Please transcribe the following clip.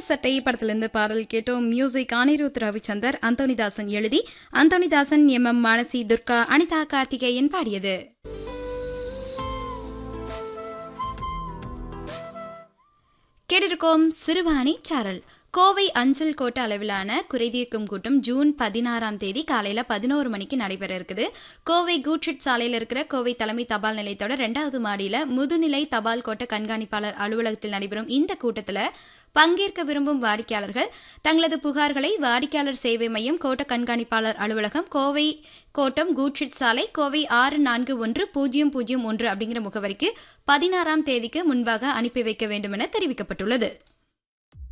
சட்டை படத்திலிருந்து பாடல் கேட்டோம் மியூசிக் அனிருத் ரவிச்சந்தர் அந்தோனிதாசன் எழுதி அந்தோனிதாசன் எம் எம் மானசி துர்கா அனிதா கார்த்திகேயன் பாடியது கேட்டிருக்கோம் சிறுவாணி சாரல் கோவை அஞ்சல் கோட்ட அளவிலான குறைதீர்க்கும் கூட்டம் ஜூன் பதினாறாம் தேதி காலையில பதினோரு மணிக்கு நடைபெற இருக்குது கோவை கூட்ரிட் சாலையில் இருக்கிற கோவை தலைமை தபால் நிலையத்தோட ரெண்டாவது மாடியில முதுநிலை தபால் கோட்ட கண்காணிப்பாளர் அலுவலகத்தில் நடைபெறும் இந்த கூட்டத்தில் பங்கேற்க விரும்பும் வாடிக்கையாளர்கள் தங்களது புகார்களை வாடிக்கையாளர் சேவை மையம் கோட்ட கண்காணிப்பாளர் அலுவலகம் கோவை கோட்டம் கூட்ரிட் சாலை கோவை ஆறு நான்கு ஒன்று பூஜ்ஜியம் பூஜ்ஜியம் ஒன்று அப்படிங்கிற முகவரிக்கு பதினாறாம் தேதிக்கு முன்பாக அனுப்பி வைக்க வேண்டும் என தெரிவிக்கப்பட்டுள்ளது